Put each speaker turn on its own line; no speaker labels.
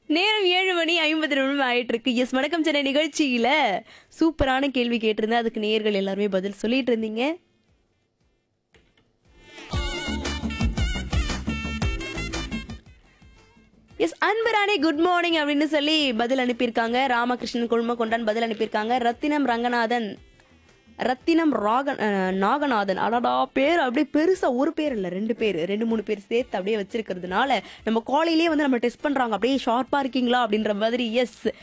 நேரம் ஏழு மணி ஐம்பது நிமிடம் ஆயிட்டு இருக்கு எஸ் வணக்கம் சென்னை நிகழ்ச்சியில சூப்பரான கேள்வி கேட்டிருந்தேன் அதுக்கு நேயர்கள் எல்லாருமே பதில் சொல்லிட்டு இருந்தீங்க எஸ் அன்பராணி குட் மார்னிங் அப்படின்னு சொல்லி பதில் அனுப்பியிருக்காங்க ராமகிருஷ்ணன் குழும கொண்டான் பதில் அனுப்பியிருக்காங்க ரத்தினம் ரங்கநாதன் ரத்தினம் ராகன் அஹ், நாகநாதன் அடடா பேர் அப்படியே பெருசா ஒரு பேர் இல்ல ரெண்டு பேர் ரெண்டு மூணு பேர் சேர்த்து அப்படியே வச்சிருக்கிறதுனால நம்ம காலையிலேயே வந்து நம்ம டெஸ்ட் பண்றாங்க அப்படியே ஷார்ப்பா இருக்கீங்களா அப்படின்ற மாதிரி எஸ்